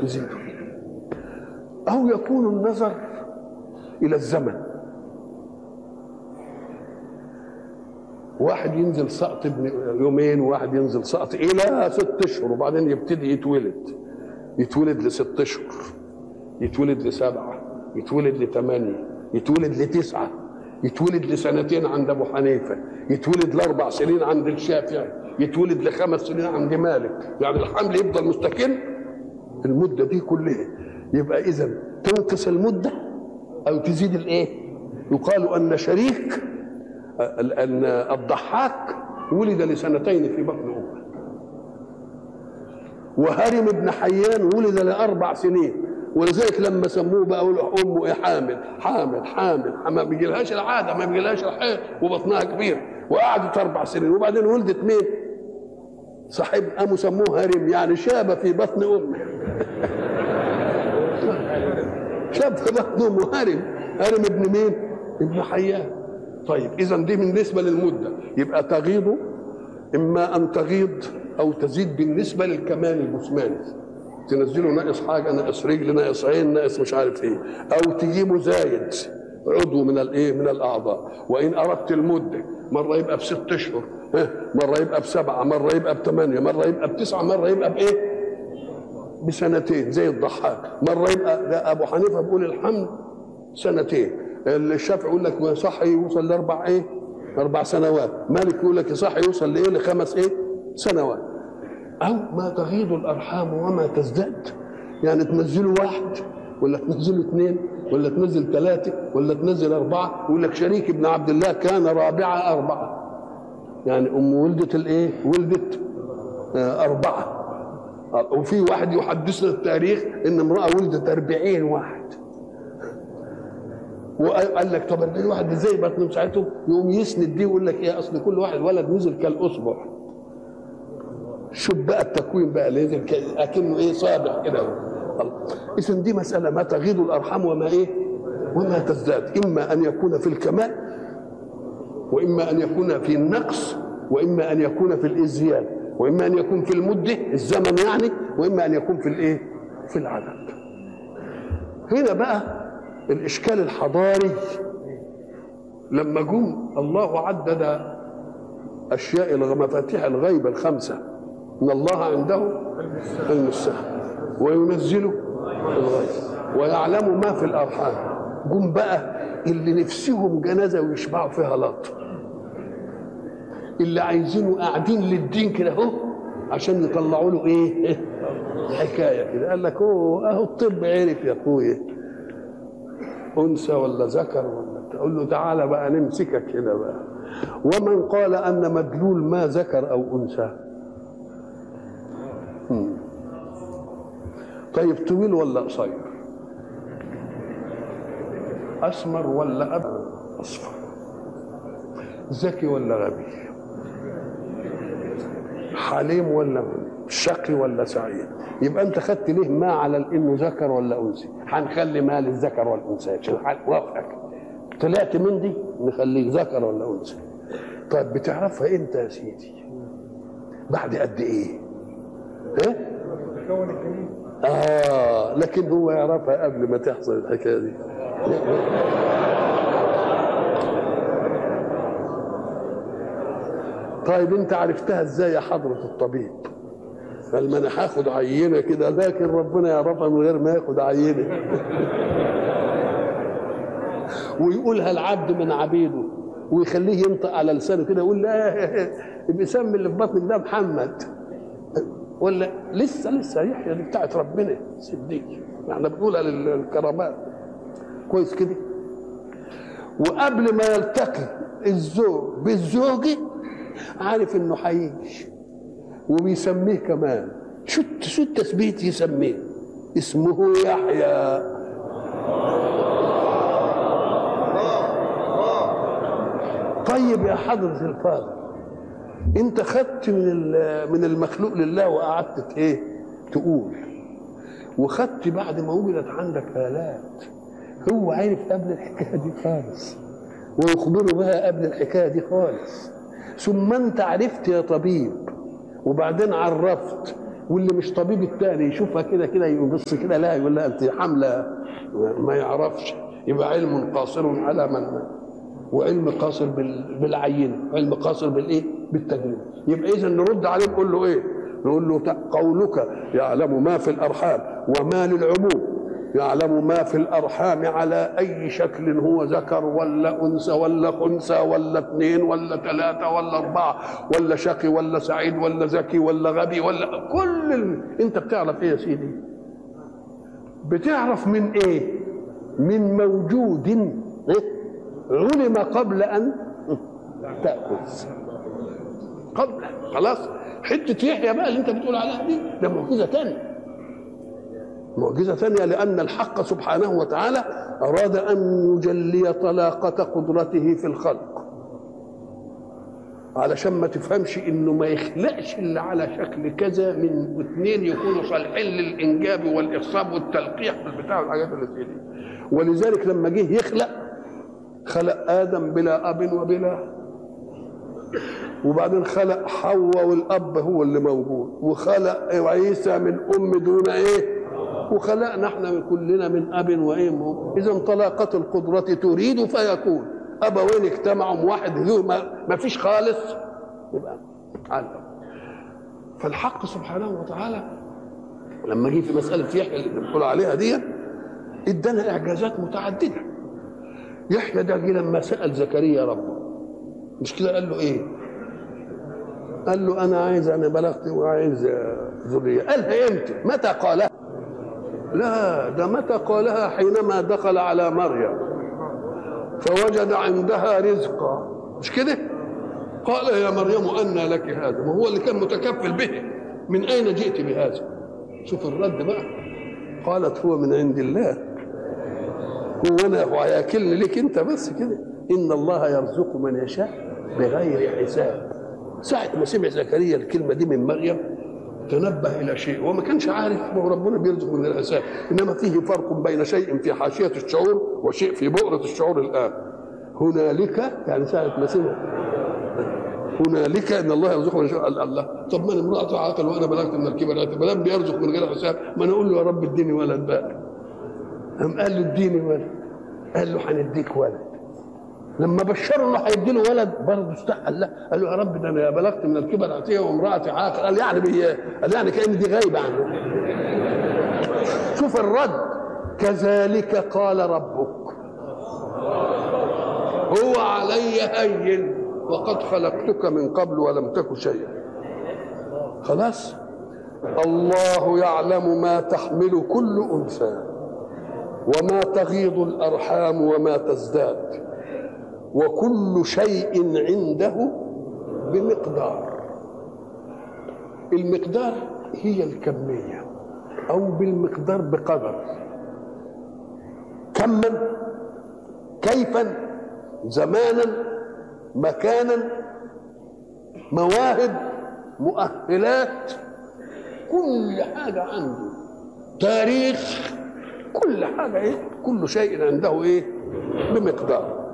يزيده أو يكون النظر إلى الزمن واحد ينزل سقط ابن يومين وواحد ينزل سقط إلى ست أشهر وبعدين يبتدي يتولد يتولد لست أشهر يتولد لسبعة يتولد لثمانية يتولد لتسعة يتولد لسنتين عند أبو حنيفة يتولد لأربع سنين عند الشافعي يتولد لخمس سنين عند مالك يعني الحمل يفضل مستكن المدة دي كلها يبقى إذا تنقص المدة أو تزيد الإيه؟ يقال أن شريك أن الضحاك ولد لسنتين في بطن أمه وهرم بن حيان ولد لأربع سنين ولذلك لما سموه بقى يقولوا امه ايه حامل حامل حامل ما بيجيلهاش العاده ما بيجيلهاش الحيض وبطنها كبير وقعدت اربع سنين وبعدين ولدت مين؟ صاحب قاموا سموه هرم يعني شاب في بطن امه شاب في بطن امه هرم هرم ابن مين؟ ابن حيان طيب اذا دي بالنسبه للمده يبقى تغيض اما ان تغيض او تزيد بالنسبه للكمال الجسماني تنزله ناقص حاجه ناقص رجل ناقص عين ناقص مش عارف ايه او تجيبه زايد عضو من الايه من الاعضاء وان اردت المده مره يبقى بست اشهر مره يبقى بسبعه مره يبقى بثمانيه مره يبقى بتسعه مره يبقى بايه بسنتين زي الضحاك مره يبقى ده ابو حنيفه بيقول الحمل سنتين الشافعي يقول لك صح يوصل لاربع ايه اربع سنوات مالك يقول لك صح يوصل لايه لخمس ايه سنوات أو ما تغيض الأرحام وما تزداد يعني تنزلوا واحد ولا تنزلوا اثنين ولا تنزل ثلاثة ولا تنزل أربعة يقول لك شريك ابن عبد الله كان رابعة أربعة يعني أم ولدت الإيه؟ ولدت آه أربعة وفي واحد يحدثنا التاريخ إن امرأة ولدت أربعين واحد وقال لك طب 40 واحد ازاي بطن ساعتهم يقوم يسند دي ويقول لك ايه اصل كل واحد ولد نزل كالاصبع شوف بقى التكوين بقى اللي اكنه ايه صابع كده اذا دي مساله ما تغيض الارحام وما ايه وما تزداد اما ان يكون في الكمال واما ان يكون في النقص واما ان يكون في الازياد واما ان يكون في المده الزمن يعني واما ان يكون في الايه في العدد هنا بقى الاشكال الحضاري لما جم الله عدد اشياء مفاتيح الغيب الخمسه ان الله عنده علم الساعه وينزل الغيب ويعلم ما في الارحام جم بقى اللي نفسهم جنازه ويشبعوا فيها لط اللي عايزينه قاعدين للدين كده اهو عشان يطلعوا له ايه حكايه كده قال لك اوه اهو الطب عرف يا اخويا انثى ولا ذكر ولا تقول له تعالى بقى نمسكك كده بقى ومن قال ان مدلول ما ذكر او انثى طيب طويل ولا قصير اسمر ولا ابيض اصفر ذكي ولا غبي حليم ولا شقي ولا سعيد يبقى انت خدت ليه ما على انه ذكر ولا انثى هنخلي ما للذكر والانثى عشان وافقك طلعت من دي نخليك ذكر ولا انثى طيب بتعرفها امتى يا سيدي بعد قد ايه ها اه لكن هو يعرفها قبل ما تحصل الحكايه دي طيب انت عرفتها ازاي يا حضرة الطبيب قال ما انا هاخد عينه كده لكن ربنا يعرفها من غير ما ياخد عينه ويقولها العبد من عبيده ويخليه ينطق على لسانه كده يقول لا بيسمي اللي في بطنك ده محمد ولا لسه لسه يحيى دي بتاعت ربنا صدق احنا بنقولها للكرامات كويس كده وقبل ما يلتقي الزوج بالزوجه عارف انه هيجي وبيسميه كمان شو شو التثبيت يسميه اسمه يحيى طيب يا حضرة الفاضل انت خدت من من المخلوق لله وقعدت ايه تقول وخدت بعد ما وجدت عندك آلات هو عارف قبل الحكايه دي خالص ويخبره بها قبل الحكايه دي خالص ثم انت عرفت يا طبيب وبعدين عرفت واللي مش طبيب التاني يشوفها كده كده يبص كده لا يقول لها انت حامله ما يعرفش يبقى علم قاصر على من وعلم قاصر بال- بالعينه علم قاصر بالايه بالتجربه يبقى اذا نرد عليه نقول له ايه نقول له ت- قولك يعلم ما في الارحام وما للعموم يعلم ما في الارحام على اي شكل هو ذكر ولا انثى ولا خنثى ولا اثنين ولا ثلاثه ولا اربعه ولا شقي ولا سعيد ولا ذكي ولا غبي ولا كل ال... انت بتعرف ايه يا سيدي؟ بتعرف من ايه؟ من موجود إيه؟ علم قبل ان تاخذ قبل خلاص حته يحيى بقى اللي انت بتقول عليها دي ده معجزه ثانيه معجزة ثانية لأن الحق سبحانه وتعالى أراد أن يجلي طلاقة قدرته في الخلق علشان ما تفهمش انه ما يخلقش الا على شكل كذا من اثنين يكونوا صالحين للانجاب والاخصاب والتلقيح والبتاع والحاجات اللي زي دي ولذلك لما جه يخلق خلق ادم بلا اب وبلا وبعدين خلق حواء والاب هو اللي موجود وخلق عيسى من ام دون ايه وخلقنا احنا كلنا من اب وايه اذا طلاقه القدره تريد فيكون ابوين اجتمعوا واحد له ما, ما فيش خالص يبقى علم فالحق سبحانه وتعالى لما جه في مساله يحيى اللي بنقول عليها دي ادانا اعجازات متعدده يحيى ده جه لما سال زكريا ربه مش كده قال له ايه قال له انا عايز انا بلغت وعايز ذريه قالها امتى متى قالها لا ده متى قالها حينما دخل على مريم فوجد عندها رزقا مش كده قال يا مريم أنى لك هذا ما هو اللي كان متكفل به من أين جئت بهذا شوف الرد بقى قالت هو من عند الله هو أنا وهياكلني لك أنت بس كده إن الله يرزق من يشاء بغير حساب ساعة ما سمع زكريا الكلمة دي من مريم تنبه الى شيء هو ما كانش عارف ما هو ربنا بيرزق من غير حساب انما فيه فرق بين شيء في حاشيه الشعور وشيء في بؤره الشعور الان هنالك يعني ساعه ما سمع هنالك ان الله يرزق من يشاء الله طب ما انا امراه عاقل وانا بلغت من الكبر ما دام بيرزق من غير حساب ما انا اقول له يا رب اديني ولد بقى قام قال له اديني ولد قال له هنديك ولد لما بشروا انه هيدي له ولد برضه استحل له قال له يا رب ده انا بلغت من الكبر عتيه وامراتي عاقل قال يعني بي قال يعني كان دي غايبه عنه شوف الرد كذلك قال ربك هو علي هين وقد خلقتك من قبل ولم تك شيئا خلاص الله يعلم ما تحمل كل انثى وما تغيض الارحام وما تزداد وكل شيء عنده بمقدار المقدار هي الكمية أو بالمقدار بقدر كما كيفا زمانا مكانا مواهب مؤهلات كل حاجة عنده تاريخ كل حاجة إيه كل شيء عنده إيه بمقدار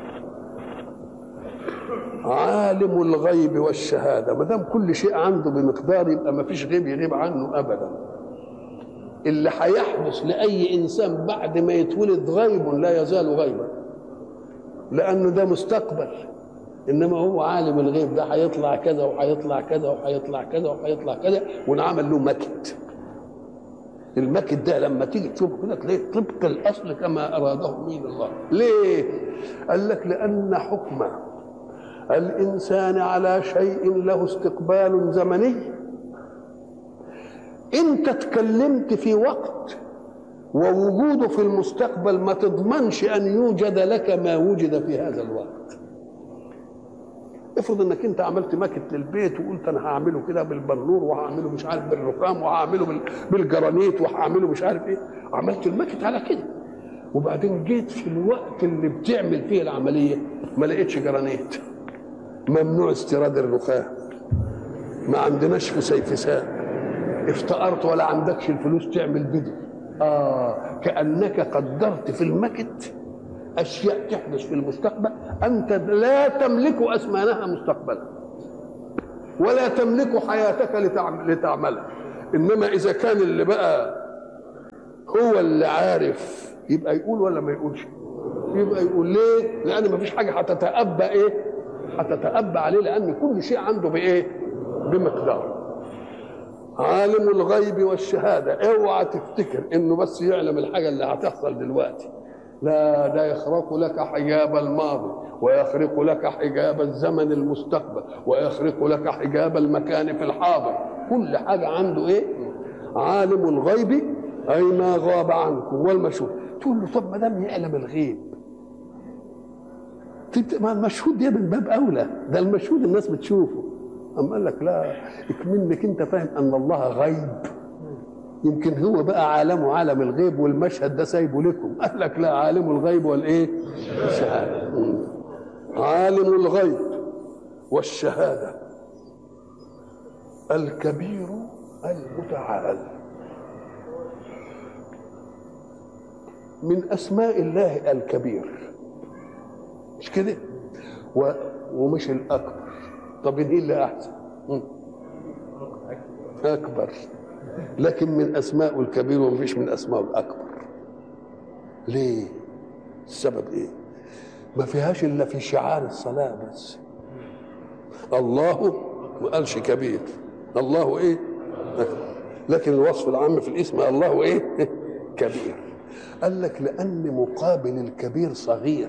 عالم الغيب والشهادة ما دام كل شيء عنده بمقدار يبقى ما فيش غيب يغيب عنه أبدا اللي هيحدث لأي إنسان بعد ما يتولد غيب لا يزال غيبا لأنه ده مستقبل إنما هو عالم الغيب ده هيطلع كذا وهيطلع كذا وهيطلع كذا وهيطلع كذا ونعمل له مكت المكت ده لما تيجي تشوفه كده تلاقيه طبق الأصل كما أراده من الله ليه؟ قال لك لأن حكمه الانسان على شيء له استقبال زمني انت تكلمت في وقت ووجوده في المستقبل ما تضمنش ان يوجد لك ما وجد في هذا الوقت افرض انك انت عملت ماكت للبيت وقلت انا هعمله كده بالبنور وهعمله مش عارف بالرخام وهعمله بالجرانيت وهعمله مش عارف ايه عملت الماكت على كده وبعدين جيت في الوقت اللي بتعمل فيه العمليه ما لقيتش جرانيت ممنوع استيراد الرخام ما عندناش في سيفسان افتقرت ولا عندكش الفلوس تعمل بدل اه كانك قدرت في المكت اشياء تحدث في المستقبل انت لا تملك اسمانها مستقبلا ولا تملك حياتك لتعملها انما اذا كان اللي بقى هو اللي عارف يبقى يقول ولا ما يقولش يبقى يقول ليه لان ما فيش حاجه هتتأبى ايه هتتأبى عليه لان كل شيء عنده بايه بمقدار عالم الغيب والشهادة اوعى تفتكر انه بس يعلم الحاجة اللي هتحصل دلوقتي لا ده يخرق لك حجاب الماضي ويخرق لك حجاب الزمن المستقبل ويخرق لك حجاب المكان في الحاضر كل حاجة عنده ايه عالم الغيب اي ما غاب عنكم والمشهود تقول له طب ما دام يعلم الغيب ما المشهود ده من باب اولى ده المشهود الناس بتشوفه أم قال لك لا منك انت فاهم ان الله غيب يمكن هو بقى عالمه عالم الغيب والمشهد ده سايبه لكم قال لك لا عالم الغيب والايه الشهاده عالم الغيب والشهاده الكبير المتعال من اسماء الله الكبير مش كده و... ومش الاكبر طب ايه اللي احسن اكبر لكن من اسماء الكبير ومفيش من اسماء الاكبر ليه السبب ايه ما فيهاش الا في شعار الصلاه بس الله ما قالش كبير الله ايه لكن الوصف العام في الاسم الله ايه كبير قال لك لان مقابل الكبير صغير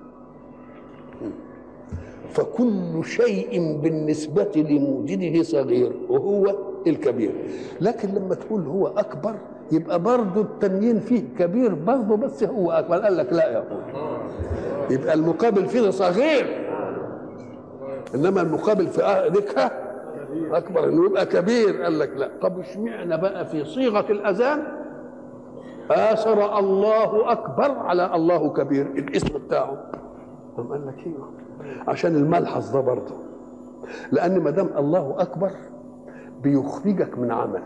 فكل شيء بالنسبة لموجده صغير وهو الكبير لكن لما تقول هو أكبر يبقى برضه التنين فيه كبير برضه بس هو أكبر قال لك لا يا أخوي يبقى المقابل فيه صغير إنما المقابل في ذكها أكبر إنه يبقى كبير قال لك لا طب اشمعنى بقى في صيغة الأذان آثر الله أكبر على الله كبير الاسم بتاعه قام قال لك ايوه عشان الملحظ ده برضه لان ما دام الله اكبر بيخرجك من عمل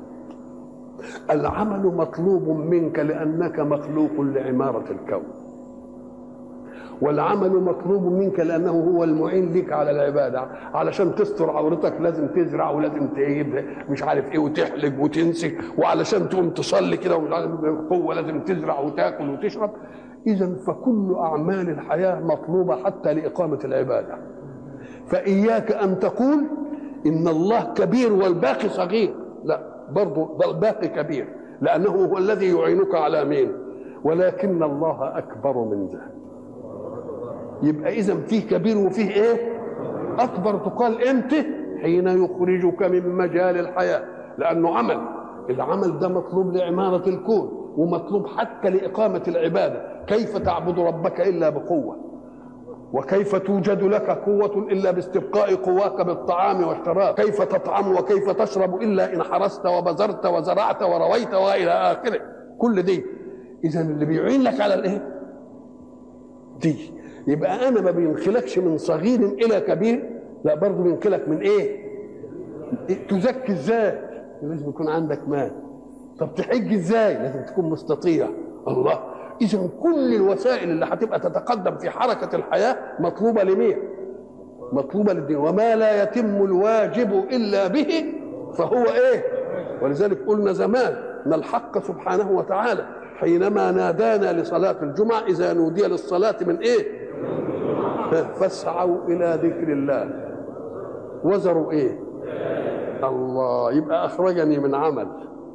العمل مطلوب منك لانك مخلوق لعماره الكون والعمل مطلوب منك لانه هو المعين لك على العباده علشان تستر عورتك لازم تزرع ولازم تعيد مش عارف ايه وتحلق وتنسك وعلشان تقوم تصلي كده ومش عارف قوه لازم تزرع وتاكل وتشرب إذا فكل أعمال الحياة مطلوبة حتى لإقامة العبادة فإياك أن تقول إن الله كبير والباقي صغير لا برضه ده الباقي كبير لأنه هو الذي يعينك على مين ولكن الله أكبر من ذلك يبقى إذا فيه كبير وفيه إيه أكبر تقال إمتى حين يخرجك من مجال الحياة لأنه عمل العمل ده مطلوب لعمارة الكون ومطلوب حتى لإقامة العبادة كيف تعبد ربك إلا بقوة وكيف توجد لك قوة إلا باستبقاء قواك بالطعام والشراب كيف تطعم وكيف تشرب إلا إن حرست وبذرت وزرعت ورويت وإلى آخره كل دي إذا اللي بيعين لك على الإيه دي يبقى أنا ما بينخلكش من صغير إلى كبير لا برضه بينخلك من إيه تزكي إزاي لازم يكون عندك مال طب تحج ازاي لازم تكون مستطيع الله اذا كل الوسائل اللي هتبقى تتقدم في حركه الحياه مطلوبه لمين مطلوبه للدين وما لا يتم الواجب الا به فهو ايه ولذلك قلنا زمان ان الحق سبحانه وتعالى حينما نادانا لصلاه الجمعه اذا نودي للصلاه من ايه فاسعوا الى ذكر الله وزروا ايه الله يبقى اخرجني من عمل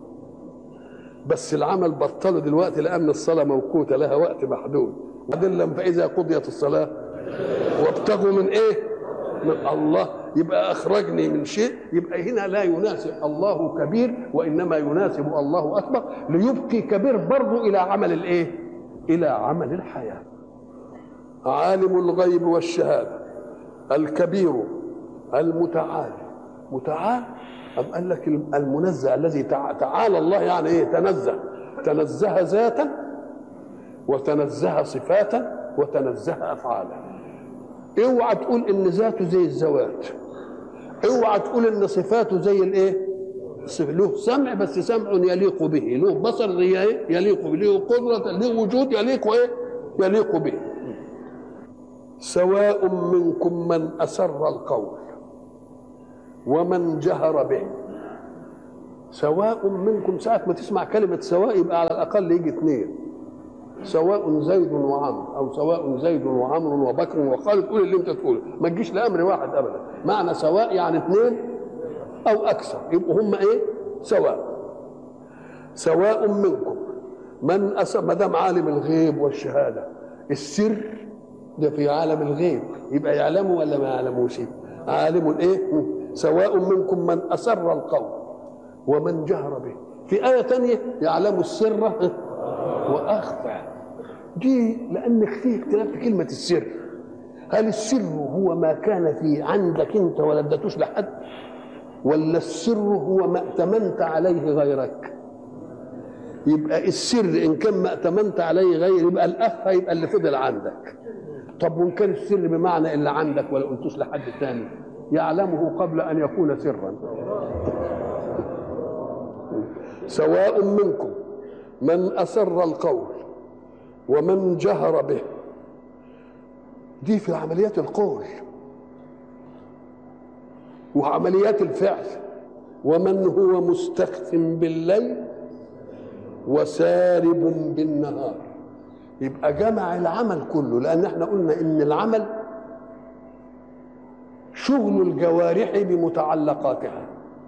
بس العمل بطله دلوقتي لان الصلاه موقوته لها وقت محدود بعدين لما فاذا قضيت الصلاه وابتغوا من ايه من الله يبقى اخرجني من شيء يبقى هنا لا يناسب الله كبير وانما يناسب الله اكبر ليبقي كبير برضه الى عمل الايه الى عمل الحياه عالم الغيب والشهاده الكبير المتعال متعال أم قال لك المنزه الذي تعالى الله يعني ايه تنزه تنزه ذاتا وتنزه صفاتا وتنزه افعالا اوعى تقول ان ذاته زي الذوات اوعى تقول ان صفاته زي الايه له سمع بس سمع يليق به له بصر يليق به له قدرة له وجود يليق ايه يليق به سواء منكم من أسر القول ومن جهر به سواء منكم ساعة ما تسمع كلمة سواء يبقى على الأقل يجي اثنين سواء زيد وعمرو أو سواء زيد وعمرو وبكر وخالد قول اللي أنت تقوله ما تجيش لأمر واحد أبدا معنى سواء يعني اثنين أو أكثر يبقوا هم إيه سواء سواء منكم من أسر ما دام عالم الغيب والشهادة السر ده في عالم الغيب يبقى يعلمه ولا ما يعلموش عالم الايه سواء منكم من أسر القول ومن جهر به في آية تانية يعلم السر وأخفى دي لأن فيه اختلاف في كلمة السر هل السر هو ما كان في عندك أنت ولا اديتوش لحد ولا السر هو ما ائتمنت عليه غيرك يبقى السر ان كان ما ائتمنت عليه غير يبقى الاخفى يبقى اللي فضل عندك طب وان كان السر بمعنى اللي عندك ولا قلتوش لحد تاني يعلمه قبل ان يكون سرا سواء منكم من اسر القول ومن جهر به دي في عمليات القول وعمليات الفعل ومن هو مستخف بالليل وسارب بالنهار يبقى جمع العمل كله لان احنا قلنا ان العمل شغل الجوارح بمتعلقاتها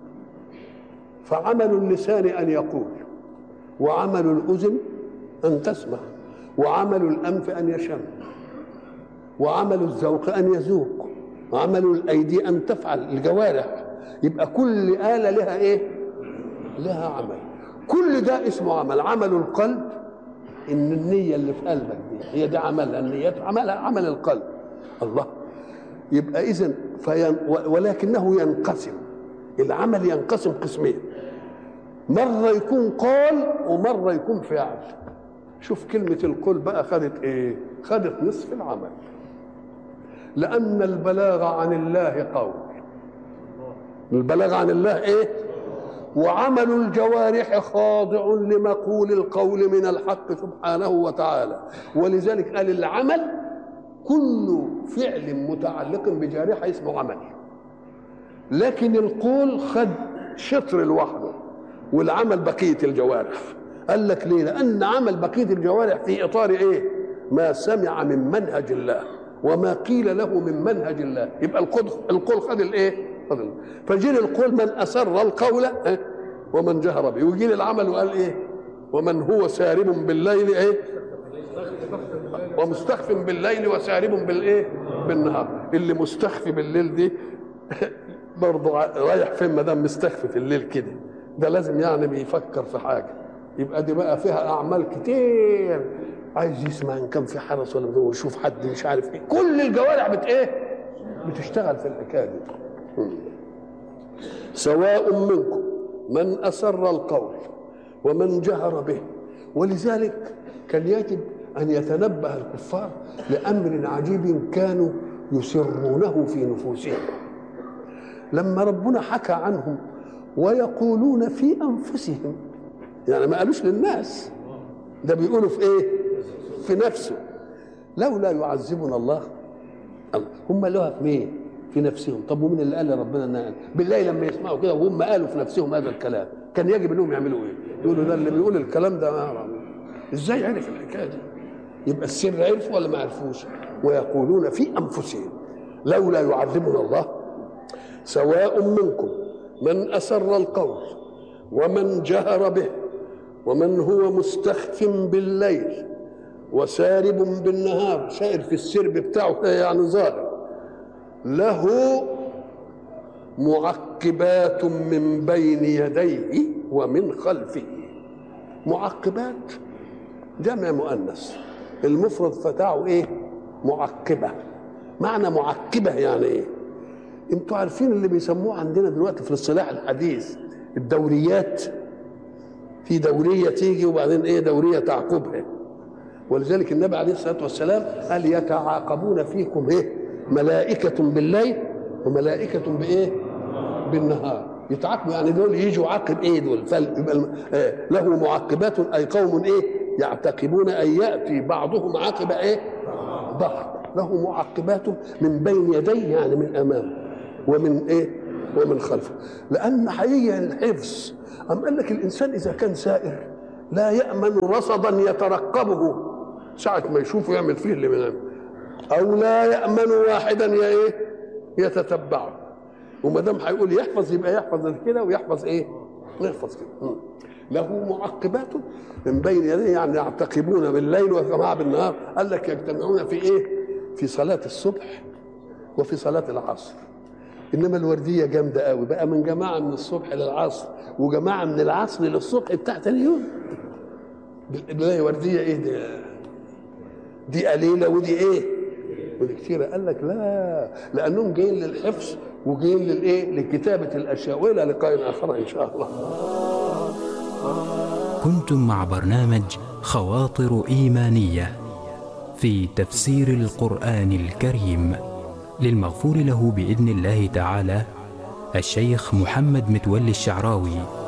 فعمل اللسان ان يقول وعمل الاذن ان تسمع وعمل الانف ان يشم وعمل الذوق ان يذوق وعمل الايدي ان تفعل الجوارح يبقى كل اله لها ايه لها عمل كل ده اسمه عمل عمل القلب ان النيه اللي في قلبك دي هي دي عملها النيات عملها عمل القلب الله يبقى اذا فين ولكنه ينقسم العمل ينقسم قسمين مره يكون قول ومره يكون فعل شوف كلمه القول بقى خدت ايه خدت نصف العمل لان البلاغ عن الله قول البلاغ عن الله ايه وعمل الجوارح خاضع لمقول القول من الحق سبحانه وتعالى ولذلك قال العمل كل فعل متعلق بجارحه اسمه عمل لكن القول خد شطر لوحده والعمل بقيه الجوارح قال لك ليه لان عمل بقيه الجوارح في اطار ايه ما سمع من منهج الله وما قيل له من منهج الله يبقى القول القول خد الايه خد فجي القول من اسر القول ومن جهر به ويجي لي العمل وقال ايه ومن هو سارب بالليل ايه ومستخف بالليل وسارب بالايه بالنهار اللي مستخفي بالليل دي برضه رايح فين ما دام مستخفي في الليل كده ده لازم يعني بيفكر في حاجه يبقى دي بقى فيها اعمال كتير عايز يسمع ان كان في حرس ولا ويشوف حد مش عارف ايه كل الجوارح بت ايه بتشتغل في الحكايه دي سواء منكم من اسر القول ومن جهر به ولذلك كان يجب ان يتنبه الكفار لامر عجيب كانوا يسرونه في نفوسهم لما ربنا حكى عنهم ويقولون في انفسهم يعني ما قالوش للناس ده بيقولوا في ايه في نفسه لولا يعذبنا الله هم لها في مين في نفسهم طب ومين اللي قال لربنا ان بالله لما يسمعوا كده وهم قالوا في نفسهم هذا الكلام كان يجب انهم يعملوا ايه يقولوا ده اللي بيقول الكلام ده ما ازاي عرف الحكايه دي يبقى السر عرفوا ولا ما عرفوش ويقولون في انفسهم لولا يعذبنا الله سواء منكم من اسر القول ومن جهر به ومن هو مستخف بالليل وسارب بالنهار سائر في السرب بتاعه يعني ظاهر له معقبات من بين يديه ومن خلفه معقبات جمع مؤنث المفرد فتاعه ايه معقبه معنى معقبه يعني ايه انتوا عارفين اللي بيسموه عندنا دلوقتي في الاصطلاح الحديث الدوريات في دوريه تيجي وبعدين ايه دوريه تعقبها ولذلك النبي عليه الصلاه والسلام قال يتعاقبون فيكم ايه ملائكه بالليل وملائكه بايه بالنهار يتعاقبوا يعني دول يجوا عاقب ايه دول فيبقى آه له معقبات اي قوم ايه يعتقبون ان ياتي بعضهم عقب ايه بعض له معقبات من بين يديه يعني من امامه ومن ايه ومن خلفه لان حقيقه الحفظ أم قال لك الانسان اذا كان سائر لا يامن رصدا يترقبه ساعه ما يشوفه يعمل فيه اللي من او لا يامن واحدا يا ايه يتتبعه وما دام هيقول يحفظ يبقى يحفظ كده ويحفظ ايه يحفظ كده م. له معقبات من بين يديه يعني يعتقبون بالليل وجماعة بالنهار قال لك يجتمعون في ايه في صلاة الصبح وفي صلاة العصر انما الوردية جامدة قوي بقى من جماعة من الصبح للعصر وجماعة من العصر للصبح بتاع تاني يوم بالله وردية ايه دي دي قليلة ودي ايه ودي كتيرة قال لك لا لأنهم جايين للحفظ وجايين للايه لكتابة الأشياء وإلى لقاء آخر إن شاء الله كنتم مع برنامج خواطر ايمانيه في تفسير القران الكريم للمغفور له باذن الله تعالى الشيخ محمد متولي الشعراوي